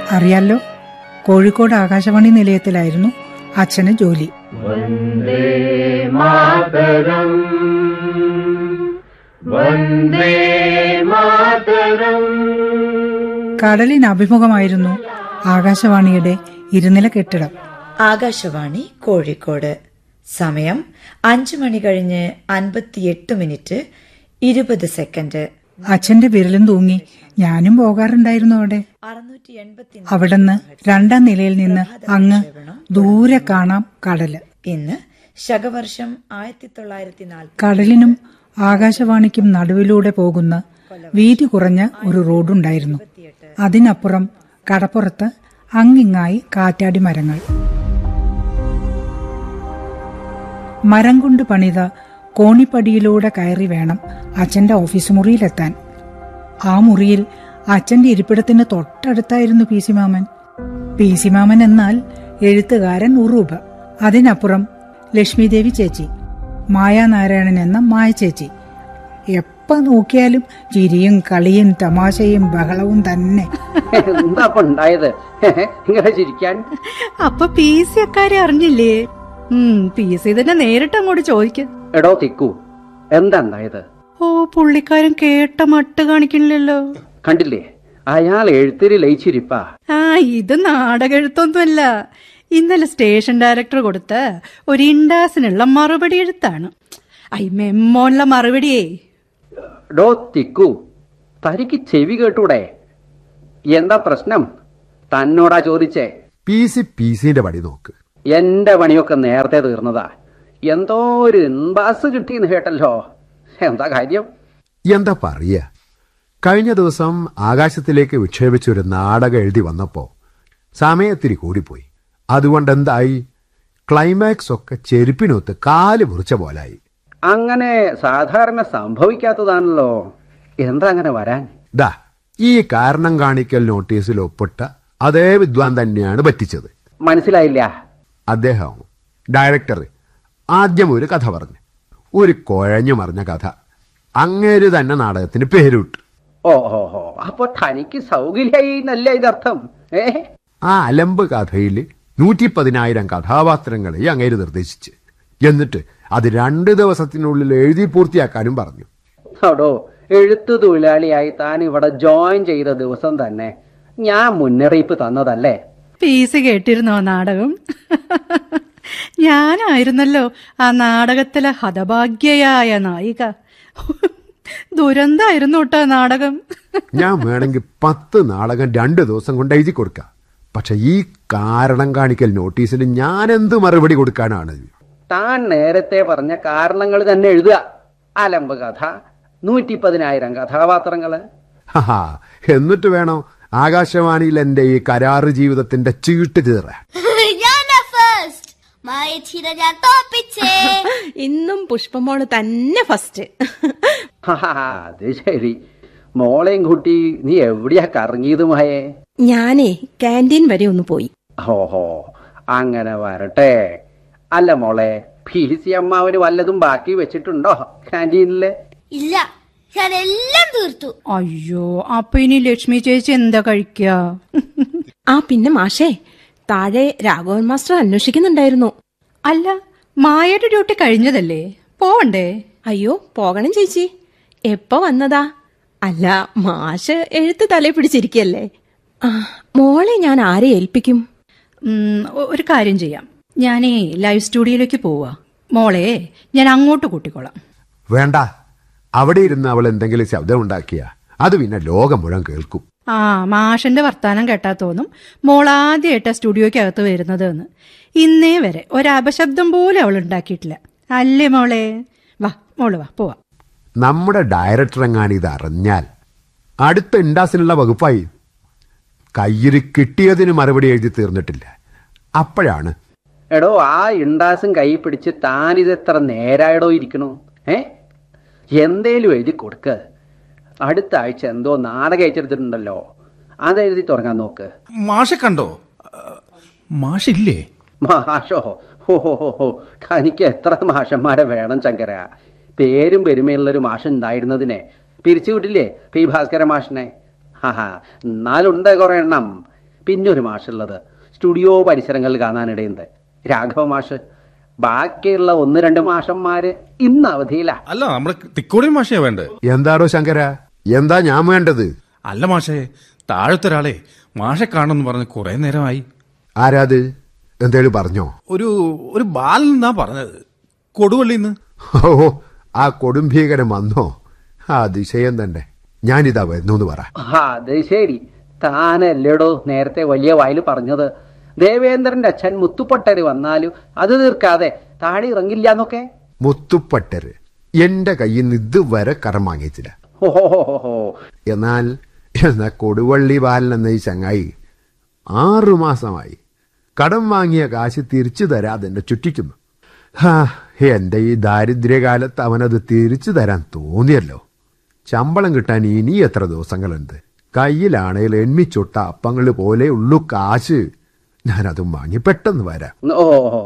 അറിയാലോ കോഴിക്കോട് ആകാശവാണി നിലയത്തിലായിരുന്നു അച്ഛന് ജോലി वन्दे मातरम् वन्दे मातरम् കടലിന് അഭിമുഖമായിരുന്നു ആകാശവാണിയുടെ ഇരുനില കെട്ടിടം ആകാശവാണി കോഴിക്കോട് സമയം അഞ്ചു മണി കഴിഞ്ഞ് അൻപത്തിയെട്ട് മിനിറ്റ് ഇരുപത് സെക്കൻഡ് അച്ഛന്റെ വിരലും തൂങ്ങി ഞാനും പോകാറുണ്ടായിരുന്നു അവിടെ അറുന്നൂറ്റി എൺപത്തി അവിടുന്ന് രണ്ടാം നിലയിൽ നിന്ന് അങ്ങ് ദൂരെ കാണാം കടല് ഇന്ന് ശകവർഷം ആയിരത്തി തൊള്ളായിരത്തി നാൽപ്പത്തി കടലിനും ആകാശവാണിക്കും നടുവിലൂടെ പോകുന്ന വീതി കുറഞ്ഞ ഒരു റോഡുണ്ടായിരുന്നു അതിനപ്പുറം കടപ്പുറത്ത് അങ്ങിങ്ങായി കാറ്റാടി മരങ്ങൾ മരം കൊണ്ട് പണിത കോണിപ്പടിയിലൂടെ കയറി വേണം അച്ഛന്റെ ഓഫീസ് മുറിയിലെത്താൻ ആ മുറിയിൽ അച്ഛന്റെ ഇരിപ്പിടത്തിന് തൊട്ടടുത്തായിരുന്നു P C Maman P C Maman എന്നാൽ എഴുത്തുകാരൻ ഉറൂബ് അതിനപ്പുറം ലക്ഷ്മിദേവി ചേച്ചി മായാനാരായണൻ എന്ന മായ ചേച്ചി എപ്പ നോക്കിയാലും ചിരിയും കളിയും തമാശയും ബഹളവും തന്നെ എന്താ അപ്പൊ ഉണ്ടായത് ഇങ്ങനെ ചിരിക്കാൻ അപ്പൊ പി സി അക്കാരെ അറിഞ്ഞില്ലേ ഉം പി സി തന്നെ നേരിട്ട് അങ്ങോട്ട് ചോദിക്ക എടോ തിക്കു എന്താ ഉണ്ടായത് ഓ പുള്ളിക്കാരൻ കേട്ട മട്ട് കാണിക്കണില്ലല്ലോ കണ്ടില്ലേ അയാൾ എഴുത്തിരി ലയിച്ചിരിപ്പാ ആ ഇത് നാടകെഴുത്തൊന്നുമല്ല ഇന്നലെ സ്റ്റേഷൻ ഡയറക്ടർ കൊടുത്ത ഒരു ഇൻഡാസിനുള്ള മറുപടി എഴുത്താണ് ഐ മെമ്മോനുള്ള മറുപടിയേ ഡോ തിക്കു തനിക്ക് ചെവി കേട്ടൂടെ എന്താ പ്രശ്നം തന്നോടാ ചോദിച്ചേ പി സി പി സിന്റെ പടി നോക്ക് എന്റെ പണിയൊക്കെ നേരത്തെ തീർന്നതാ എന്തോ ഒരു ഇൻബാസ് കിട്ടിയെന്ന് കേട്ടല്ലോ എന്താ കാര്യം എന്താ പറയ കഴിഞ്ഞ ദിവസം ആകാശത്തിലേക്ക് വിക്ഷേപിച്ച ഒരു നാടകം എഴുതി വന്നപ്പോ സമയത്തിരി കൂടിപ്പോയി അതുകൊണ്ട് എന്തായി ക്ലൈമാക്സ് ഒക്കെ ചെരുപ്പിനൊത്ത് കാല് മുറിച്ച പോലായി അങ്ങനെ സാധാരണ സംഭവിക്കാത്തതാണല്ലോ എന്താ അങ്ങനെ വരാൻ ദാ ഈ കാരണം കാണിക്കൽ നോട്ടീസിൽ ഒപ്പിട്ട അതേ വിദ്വാൻ തന്നെയാണ് പറ്റിച്ചത് മനസ്സിലായില്ല അദ്ദേഹം ഡയറക്ടർ ആദ്യം ഒരു കഥ പറഞ്ഞു ഒരു കുഴഞ്ഞു മറിഞ്ഞ കഥ അങ്ങേര് തന്നെ നാടകത്തിന് പേരിട്ടു ഓ ഓ ഓ അപ്പൊ തനിക്ക് സൗകര്യായി എന്നല്ല ഇതർത്ഥം ഏ ആ അലമ്പ് കഥയിൽ നൂറ്റി പതിനായിരം കഥാപാത്രങ്ങളെ അങ്ങേര് നിർദ്ദേശിച്ച് എന്നിട്ട് അത് രണ്ട് ദിവസത്തിനുള്ളിൽ എഴുതി പൂർത്തിയാക്കാനും പറഞ്ഞു അടോ എഴുത്തു തൊഴിലാളിയായി താൻ ഇവിടെ ജോയിൻ ചെയ്ത ദിവസം തന്നെ ഞാൻ മുന്നറിയിപ്പ് തന്നതല്ലേ പി സി കേട്ടിരുന്നോ നാടകം ഞാനായിരുന്നല്ലോ ആ നാടകത്തിലെ ഹതഭാഗ്യയായ നായിക ദുരന്തായിരുന്നു കേട്ടോ നാടകം ഞാൻ വേണമെങ്കിൽ പത്ത് നാടകം രണ്ട് ദിവസം കൊണ്ട് എഴുതി കൊടുക്കാം പക്ഷെ ഈ കാരണം കാണിക്കൽ നോട്ടീസിന് ഞാൻ എന്ത് മറുപടി കൊടുക്കാനാണ് താൻ നേരത്തെ പറഞ്ഞ കാരണങ്ങൾ തന്നെ എഴുതുക അലമ്പ് കഥ നൂറ്റി പതിനായിരം കഥാപാത്രങ്ങള് ഹാ എന്നിട്ട് വേണം ആകാശവാണിയിൽ എന്റെ ഈ കരാറ് ജീവിതത്തിന്റെ ചീട്ട് കീറാൻ ഞാനാ ഫസ്റ്റ് മായച്ചിര ഞാൻ തോപ്പിച്ചേ ഇന്നും പുഷ്പമോള് തന്നെ ഫസ്റ്റ് ഹാ, അത് ശരി മോളെയും കുട്ടി നീ എവിടെയാ കറങ്ങിയത് മായേ ഞാനേ കാന്റീൻ വരെ ഒന്ന് പോയി ഓഹോ അങ്ങനെ വരട്ടെ അല്ല മോളെ പി സി അമ്മാവന് വല്ലതും ബാക്കി വെച്ചിട്ടുണ്ടോ കാന്റീനില് ഇല്ല ഞാൻ എല്ലാം തീർത്തു അയ്യോ അപ്പൊ ഇനി ലക്ഷ്മി ചേച്ചി എന്താ കഴിക്കുക ആ പിന്നെ മാഷേ താഴെ രാഘവൻ മാസ്റ്റർ അന്വേഷിക്കുന്നുണ്ടായിരുന്നു അല്ല മായയുടെ ഡ്യൂട്ടി കഴിഞ്ഞതല്ലേ പോവണ്ടേ അയ്യോ പോകണം ചേച്ചി എപ്പോ വന്നതാ അല്ല മാഷ് എഴുത്ത് തലേ പിടിച്ചിരിക്കല്ലേ ആ മോളെ ഞാൻ ആരെ ഏൽപ്പിക്കും ഉം, ഒ- ഒരു കാര്യം ചെയ്യാം ഞാനേ ലൈവ് സ്റ്റുഡിയോയിലേക്ക് പോവാ മോളെ ഞാൻ അങ്ങോട്ട് കൂട്ടിക്കോളാം വേണ്ട അവിടെ ഇരുന്ന് അവൾ എന്തെങ്കിലും ശബ്ദം ഉണ്ടാക്കിയ അത് പിന്നെ ലോകം മുഴുവൻ കേൾക്കും ആ മാഷന്റെ വർത്താനം കേട്ടാ തോന്നും മോൾ ആദ്യമായിട്ടാ സ്റ്റുഡിയോയ്ക്കകത്ത് വരുന്നത് എന്ന് ഇന്നേ വരെ ഒരപശബ്ദം പോലും അവൾ ഉണ്ടാക്കിയിട്ടില്ല അല്ലേ മോളെ വാ മോള് വാ പോവാ നമ്മുടെ ഡയറക്ടർ എങ്ങാനും ഇത് അറിഞ്ഞാൽ അടുത്ത ഇൻഡാസിനുള്ള വകുപ്പായി കയ്യിൽ കിട്ടിയതിന് മറുപടി എഴുതി തീർന്നിട്ടില്ല അപ്പോഴാണ് എടോ ആ ഇണ്ടാസും കൈ പിടിച്ച് താനിത് എത്ര നേരായടോ ഇരിക്കണു ഏ എന്തേലും എഴുതി കൊടുക്ക് അടുത്ത ആഴ്ച എന്തോ നാടകം അയച്ചെടുത്തിട്ടുണ്ടല്ലോ അത് എഴുതി തുടങ്ങാൻ നോക്ക് മാഷെ കണ്ടോ മാഷില്ലേ മാഷോ ഹോ ഹോ ഹോ ഹോ തനിക്ക് എത്ര മാഷന്മാരെ വേണം ശങ്കര പേരും പെരുമയുള്ളൊരു മാഷ് ഉണ്ടായിരുന്നതിനെ പിരിച്ചു വിട്ടില്ലേ പി ഭാസ്കര മാഷിനെ ഹാ ഹാ എന്നാലുണ്ട് കുറെ എണ്ണം പിന്നെ ഒരു മാഷുള്ളത് സ്റ്റുഡിയോ പരിസരങ്ങളിൽ കാണാനിടയുണ്ട് രാഘവ മാഷ് ബാക്കിയുള്ള ഒന്ന് രണ്ട് മാഷന്മാര് ഇന്ന് അവധിയില്ല അല്ല നമ്മുടെ തിക്കോടിയും മാഷയാ വേണ്ടേ എന്താടോ ശങ്കര എന്താ ഞാൻ വേണ്ടത് അല്ല മാഷേ താഴത്തെ ഒരാളെ മാഷെ കാണുമെന്ന് പറഞ്ഞ് കുറെ നേരമായി ആരാത് എന്തേലും പറഞ്ഞോ ഒരു ഒരു ബാലൻ എന്നാ പറഞ്ഞത് കൊടുവള്ളിന്ന് ഓ ആ കൊടുംഭീകരം വന്നോ ആ അതിശയം തന്നെ ഞാനിതാ വരുന്നു എന്ന് പറ ആ, അത് ശരി താനല്ലേടോ നേരത്തെ വലിയ വായിൽ പറഞ്ഞത് ദേവേന്ദ്രന്റെ അച്ഛൻ മുത്തുപൊട്ടര് വന്നാലും അത് തീർക്കാതെ താഴെ ഇറങ്ങില്ല എന്നൊക്കെ മുത്തുപ്പട്ടര് എന്റെ കയ്യിൽ നിന്ന് ഇതുവരെ കരം വാങ്ങിച്ചില്ല ഓഹോ എന്നാൽ എന്നാ കൊടുവള്ളി ബാലൻ എന്ന ഈ ചങ്ങായി ആറു മാസമായി കടം വാങ്ങിയ കാശ് തിരിച്ചു തരാതെ എന്നെ ചുറ്റിക്കുന്നു ഹാ എന്റെ ഈ ദാരിദ്ര്യകാലത്ത് അവനത് തിരിച്ചു തരാൻ തോന്നിയല്ലോ ശമ്പളം കിട്ടാൻ ഇനി എത്ര ദിവസങ്ങളുണ്ട് കയ്യിലാണേൽ എണ്ണിച്ചൊട്ട അപ്പങ്ങൾ പോലെ ഉള്ളു കാശ് ഞാനതും വാങ്ങി പെട്ടെന്ന് വരാം ഓ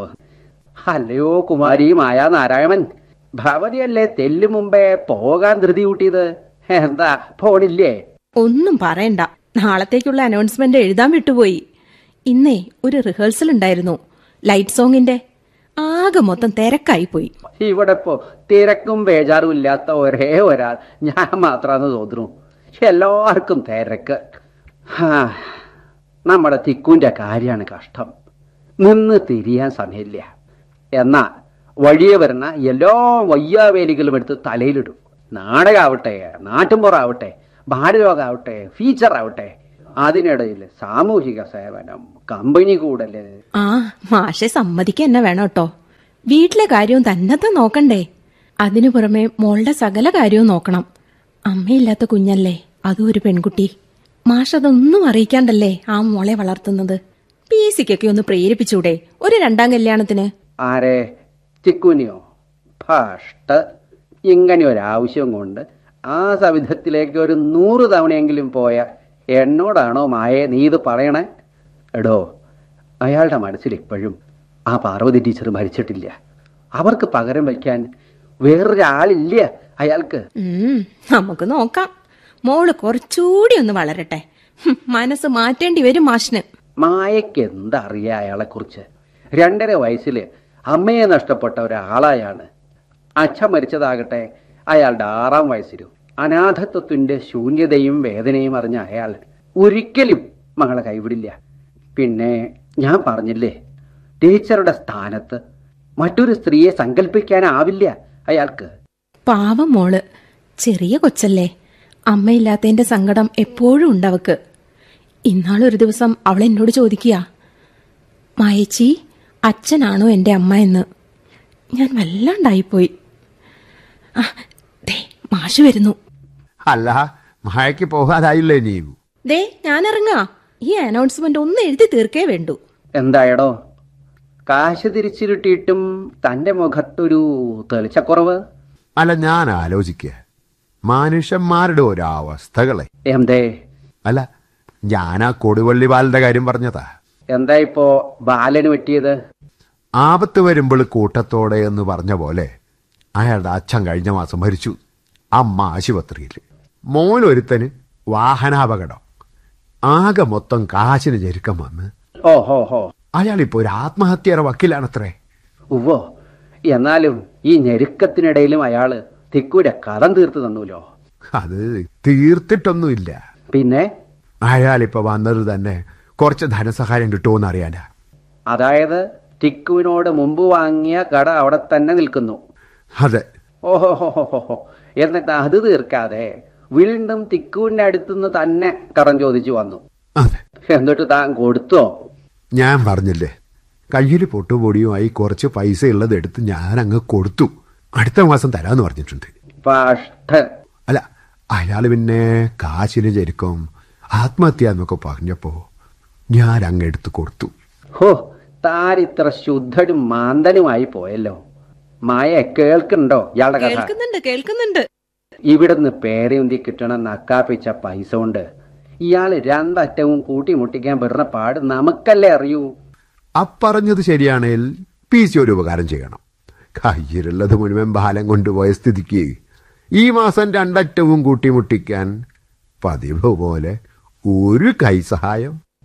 അല്ലയോ കുമാരി മായാ നാരായണൻ ഭവതിയല്ലേ തെല്ലു മുമ്പേ പോകാൻ ധൃതി കൂട്ടിയത് എന്താ പോണില്ലേ ഒന്നും പറയണ്ട നാളത്തേക്കുള്ള അനൗൺസ്മെന്റ് എഴുതാൻ വിട്ടുപോയി ഇന്നേ ഒരു റിഹേഴ്സൽ ഉണ്ടായിരുന്നു ലൈറ്റ് സോങ്ങിന്റെ ആകെ മൊത്തം തിരക്കായി പോയി ഇവിടെ ഇപ്പോ തിരക്കും ബേജാറും ഇല്ലാത്ത ഒരേ ഒരാൾ ഞാൻ മാത്രാന്ന് തോന്നുന്നു എല്ലാവർക്കും തിരക്ക് ഹാ, നമ്മുടെ തിക്കുന്റെ കാര്യമാണ് കഷ്ടം നിന്ന് തിരിയാൻ സമയമില്ല എന്നാ വഴിയെ വരുന്ന എല്ലാ വയ്യാവേലികളും എടുത്ത് തലയിലിടും നാടകമാവട്ടെ നാട്ടുമ്പുറാവട്ടെ ഭാരതോഗാവട്ടെ ഫീച്ചർ ആവട്ടെ അതിനിടയിൽ സാമൂഹിക സേവനം കമ്പനി കൂടല് ആ മാഷെ സമ്മതിക്കുക തന്നെ വേണം കേട്ടോ വീട്ടിലെ കാര്യവും തന്നത്തെ നോക്കണ്ടേ അതിനു പുറമെ മോളുടെ സകല കാര്യവും നോക്കണം അമ്മയില്ലാത്ത കുഞ്ഞല്ലേ അതും ഒരു പെൺകുട്ടി മാഷ് അതൊന്നും അറിയിക്കാണ്ടല്ലേ ആ മോളെ വളർത്തുന്നത് പി സിക്കൊക്കെ ഒന്ന് പ്രേരിപ്പിച്ചൂടെ ഒരു രണ്ടാം കല്യാണത്തിന് ആരെ ചിക്കുനിയോ ഭഷ്ട ഇങ്ങനെ ഒരാവശ്യം കൊണ്ട് ആ സവിധത്തിലേക്ക് ഒരു നൂറ് തവണയെങ്കിലും പോയ എന്നോടാണോ മായെ നീ ഇത് പറയണേ എടോ അയാളുടെ മനസ്സിൽ ഇപ്പോഴും ആ പാർവതി ടീച്ചർ മരിച്ചിട്ടില്ല അവർക്ക് പകരം വയ്ക്കാൻ വേറൊരാളില്ല അയാൾക്ക് ഉം, നമുക്ക് നോക്കാം മോള് കുറച്ചുകൂടി ഒന്ന് വളരട്ടെ ഹും, മനസ്സ് മാറ്റേണ്ടി വരും മാഷിന് മായയ്ക്ക് എന്തറിയാം അയാളെ കുറിച്ച് രണ്ടര വയസ്സിൽ അമ്മയെ നഷ്ടപ്പെട്ട ഒരാളായാണ് അച്ഛൻ മരിച്ചതാകട്ടെ അയാളുടെ ആറാം വയസ്സിലും അനാഥത്വത്തിന്റെ ശൂന്യതയും വേദനയും അറിഞ്ഞ അയാൾ ഒരിക്കലും മകളെ കൈവിടില്ല പിന്നെ ഞാൻ പറഞ്ഞില്ലേ ടീച്ചറുടെ സ്ഥാനത്ത് മറ്റൊരു സ്ത്രീയെ സങ്കല്പിക്കാനാവില്ല അയാൾക്ക് പാവം മോള് ചെറിയ കൊച്ചല്ലേ അമ്മയില്ലാത്തതിന്റെ സങ്കടം എപ്പോഴും ഉണ്ടവക്ക് ഇന്നാളൊരു ദിവസം അവൾ എന്നോട് ചോദിക്കുക മായച്ചി അച്ഛനാണോ എന്റെ അമ്മ എന്ന് ഞാൻ വല്ലാണ്ടായിപ്പോയി ആ, ദേ മാഷ് വരുന്നു അല്ല മഴയ്ക്ക് പോകാതായില്ലേ നീയും ദേ ഞാൻ ഇറങ്ങാ ഈ അനൗൺസ്മെന്റ് ഒന്ന് എഴുതി തീർക്കേ വേണ്ടൂ എന്തായടോ കാശ് തിരിച്ചു കിട്ടിയിട്ടും തന്റെ മുഖത്തൊരു തെളിച്ചക്കുറവ് അല്ല ഞാൻ ആലോചിക്കുക മനുഷ്യന്മാരുടെ ഓരോ അവസ്ഥകളെ എന്തേ അല്ല ഞാൻ ആ കൊടുവള്ളി ബാലന്റെ കാര്യം പറഞ്ഞതാ എന്താ ഇപ്പോ ബാലന് പറ്റിയത് ആപത്ത് വരുമ്പോൾ കൂട്ടത്തോടെ എന്ന് പറഞ്ഞ പോലെ അയാളുടെ അച്ഛൻ കഴിഞ്ഞ മാസം മരിച്ചു അമ്മ ആശുപത്രിയിൽ മോനൊരുത്തന് വാഹനാപകടം ആകെ മൊത്തം കാശിന് ഞെരുക്കം വന്ന് ഓ ഹോ ഹോ അയാളിപ്പോ ഒരു ആത്മഹത്യയുടെ വക്കീലാണത്രേ ഉവ്വോ എന്നാലും ഈ ഞെരുക്കത്തിനിടയിലും അയാള് തിക്കൂരെ കടം തീർത്തു തന്നൂലോ അത് തീർത്തിട്ടൊന്നുമില്ല പിന്നെ അയാളിപ്പോ വന്നത് തന്നെ കുറച്ച് ധനസഹായം കിട്ടുമോന്ന് അറിയാനാ അതായത് ടിക്കുവിനോട് മുമ്പ് വാങ്ങിയ കട അവിടെ തന്നെ നിൽക്കുന്നു അതെ ഓഹോ ഹോ ഹോ ഹോ ഹോ എന്നിട്ട് അത് തീർക്കാതെ വീണ്ടും തിക്കുവിന്റെ അടുത്തുനിന്ന് തന്നെ കടം ചോദിച്ചു വന്നു അതെ എന്നിട്ട് താൻ കൊടുത്തോ ഞാൻ പറഞ്ഞില്ലേ കയ്യിൽ പൊട്ടുപൊടിയുമായി കുറച്ച് പൈസ ഉള്ളത് എടുത്ത് ഞാൻ അങ്ങ് കൊടുത്തു അടുത്ത മാസം തരാന്ന് പറഞ്ഞിട്ടുണ്ട് പാഷ്ടൻ അല്ല അയാൾ പിന്നെ കാശിന് ചെരുക്കും ആത്മഹത്യ എന്നൊക്കെ പറഞ്ഞപ്പോ ഞാൻ അങ്ങ് എടുത്ത് കൊടുത്തു ഹോ താൻ ഇത്ര ശുദ്ധനും മാന്തനുമായി പോയല്ലോ മായ കേൾക്കുന്നുണ്ടോ ഇയാളുടെ കഥ കേൾക്കുന്നുണ്ട് കേൾക്കുന്നുണ്ട് ഇവിടുന്ന് പേരയുന്തി കിട്ടണ നക്കാപ്പിച്ച പൈസ കൊണ്ട് ഇയാള് രണ്ടറ്റവും കൂട്ടിമുട്ടിക്കാൻ പെടുന്ന പാട് നമുക്കല്ലേ അറിയൂ അപ്പറഞ്ഞത് ശരിയാണേൽ പി സി ഒരു ഉപകാരം ചെയ്യണം കയ്യിലുള്ളത് മുഴുവൻ ബാലം കൊണ്ടുപോയ സ്ഥിതിക്ക് ഈ മാസം രണ്ടറ്റവും കൂട്ടിമുട്ടിക്കാൻ പതിവ് പോലെ ഒരു കൈസഹായം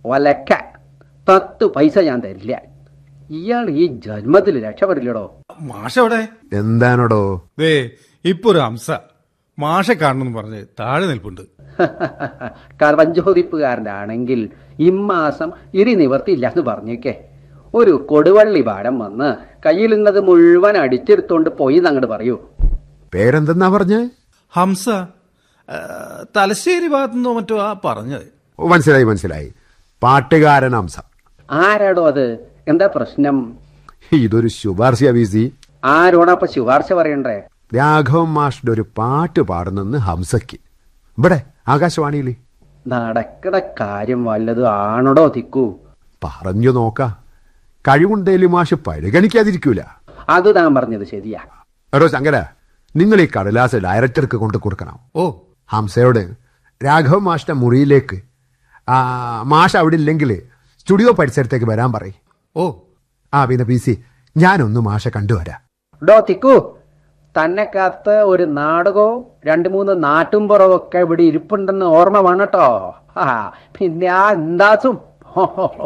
ഒലക്ക പത്ത് പൈസ ഞാൻ തരില്ല ഇയാൾ ഈ ജന്മത്തിൽ രക്ഷപ്പെടില്ലടോ മാഷ എവിടെ എന്താണോടോ ദേ ഇപ്പൊ ഒരു ഹംസ മാഷെ കാണണമെന്ന് പറഞ്ഞ് താഴെ നിൽപ്പുണ്ട് കർവഞ്ചോദിപ്പുകാരൻ്റെ ആണെങ്കിൽ ഇമ്മാസം ഇരി നിവർത്തിയില്ല എന്ന് പറഞ്ഞേക്കേ ഒരു കൊടുവള്ളി പാടം വന്ന് കയ്യിലുള്ളത് മുഴുവൻ അടിച്ചെടുത്തോണ്ട് പോയി എന്നങ്ങോട്ട് പറയൂ പേരെന്തെന്നാ പറഞ്ഞേ ഹംസ ആ, തലശ്ശേരി ഭാഗത്തുനിന്നോ മറ്റോ ആ പറഞ്ഞത് ഓ, മനസ്സിലായി മനസ്സിലായി പാട്ടുകാരൻ അംസ ആരാടോ അത് എന്താ പ്രശ്നം ഇതൊരു ശുപാർശ വീസി ആരോടപ്പൊ ശുപാർശ പറയണ്ടേ രാഘവൻ മാഷിന്റെ ഒരു പാട്ട് പാടുന്നെന്ന് ഹംസയ്ക്ക് ഇവിടെ ആകാശവാണിയിൽ നടക്കണ കാര്യം വല്ലതും ആണോടോ തിക്കൂ പറഞ്ഞു നോക്ക കഴിവുണ്ടേലും മാഷ് പരിഗണിക്കാതിരിക്കൂല അത് താൻ പറഞ്ഞത് ശരിയാ എടോ ശങ്കര നിങ്ങൾ ഈ കടലാസ് ഡയറക്ടർക്ക് കൊണ്ട് കൊടുക്കണം ഓ ഹംസയോട് രാഘവ മാഷിന്റെ മുറിയിലേക്ക് ആ, മാഷ് അവിടെ ഇല്ലെങ്കിൽ സ്റ്റുഡിയോ പരിസരത്തേക്ക് വരാൻ പറയും ഓ ആ പിന്നെ പി സി ഞാനൊന്ന് മാഷെ കണ്ടുവരാം ഡോ തിക്കു തന്നെ കാത്ത് ഒരു നാടകവും രണ്ട് മൂന്ന് നാട്ടുംപുറവും ഒക്കെ ഇവിടെ ഇരിപ്പുണ്ടെന്ന് ഓർമ്മ വേണട്ടോ ആ പിന്നെ ആ എന്താസും